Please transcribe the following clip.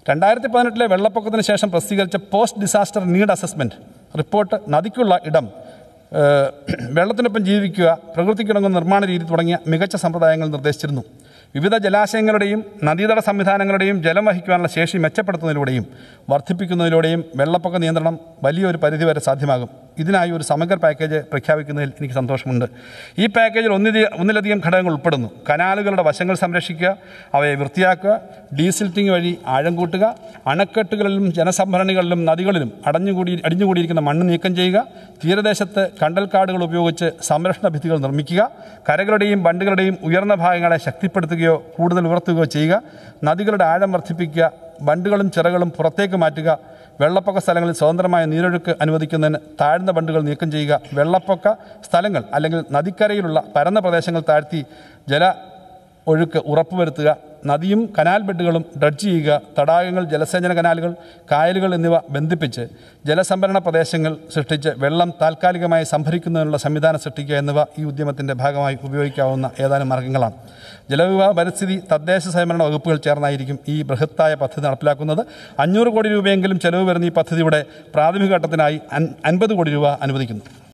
രണ്ടായിരത്തി പതിനെട്ടിലെ വെള്ളപ്പൊക്കത്തിന് ശേഷം പ്രസിദ്ധീകരിച്ച post disaster need assessment report നദിക്കുള്ള ഇടം ഏഹ്, വെള്ളത്തിനൊപ്പം ജീവിക്കുക പ്രകൃതിക്കിണങ്ങുന്ന നിർമ്മാണ രീതി തുടങ്ങിയ മികച്ച സമ്പ്രദായങ്ങൾ നിർദ്ദേശിച്ചിരുന്നു വിവിധ ജലാശയങ്ങളുടെയും നദീതട സംവിധാനങ്ങളുടെയും ജലം വഹിക്കുവാനുള്ള ശേഷി മെച്ചപ്പെടുത്തുന്നതിലൂടെയും വർദ്ധിപ്പിക്കുന്നതിലൂടെയും വെള്ളപ്പൊക്ക നിയന്ത്രണം വലിയൊരു പരിധിവരെ സാധ്യമാകും ഇതിനായി ഒരു സമഗ്ര പാക്കേജ് പ്രഖ്യാപിക്കുന്നതിൽ എനിക്ക് സന്തോഷമുണ്ട് ഈ പാക്കേജിൽ ഒന്നിധി ഒന്നിലധികം ഘടകങ്ങൾ ഉൾപ്പെടുന്നു കനാലുകളുടെ വശങ്ങൾ സംരക്ഷിക്കുക അവയെ വൃത്തിയാക്കുക ഡീസിൽറ്റിംഗ് വഴി ആഴം കൂട്ടുക അണക്കെട്ടുകളിലും ജനസംഭരണികളിലും നദികളിലും അടഞ്ഞുകൂടി അടിഞ്ഞുകൂടിയിരിക്കുന്ന മണ്ണ് നീക്കം ചെയ്യുക തീരദേശത്ത് കണ്ടൽക്കാടുകൾ ഉപയോഗിച്ച് സംരക്ഷണ ഭിത്തികൾ നിർമ്മിക്കുക കരകളുടെയും ബണ്ടുകളുടെയും ഉയർന്ന ഭാഗങ്ങളെ ശക്തിപ്പെടുത്തുകയോ കൂടുതൽ ഉയർത്തുകയോ ചെയ്യുക നദികളുടെ ആഴം വർദ്ധിപ്പിക്കുക ബണ്ടുകളും ചിറകളും പുറത്തേക്ക് മാറ്റുക വെള്ളപ്പൊക്ക സ്ഥലങ്ങളിൽ സ്വതന്ത്രമായ നീരൊഴുക്ക് അനുവദിക്കുന്നതിന് താഴ്ന്ന ബണ്ടുകൾ നീക്കം ചെയ്യുക വെള്ളപ്പൊക്ക സ്ഥലങ്ങൾ അല്ലെങ്കിൽ നദിക്കരയിലുള്ള പരന്ന പ്രദേശങ്ങൾ താഴ്ത്തി ജല ഒഴുക്ക് ഉറപ്പുവരുത്തുക നദിയും കനാൽ ബെഡുകളും ഡ്രഡ്ജ് ചെയ്യുക തടാകങ്ങൾ ജലസേചന കനാലുകൾ കായലുകൾ എന്നിവ ബന്ധിപ്പിച്ച് ജലസംഭരണ പ്രദേശങ്ങൾ സൃഷ്ടിച്ച് വെള്ളം താൽക്കാലികമായി സംഭരിക്കുന്നതിനുള്ള സംവിധാനം സൃഷ്ടിക്കുക എന്നിവ ഈ ഉദ്യമത്തിൻ്റെ ഭാഗമായി ഉപയോഗിക്കാവുന്ന ഏതാനും മാർഗങ്ങളാണ് ജലവിഭവ പരിസ്ഥിതി തദ്ദേശ സ്വയംഭരണ വകുപ്പുകൾ ചേർന്നായിരിക്കും ഈ ബൃഹത്തായ പദ്ധതി നടപ്പിലാക്കുന്നത് അഞ്ഞൂറ് കോടി രൂപയെങ്കിലും ചെലവ് വരുന്ന ഈ പദ്ധതിയുടെ പ്രാഥമിക ഘട്ടത്തിനായി അൻ- അൻപത് കോടി രൂപ അനുവദിക്കുന്നു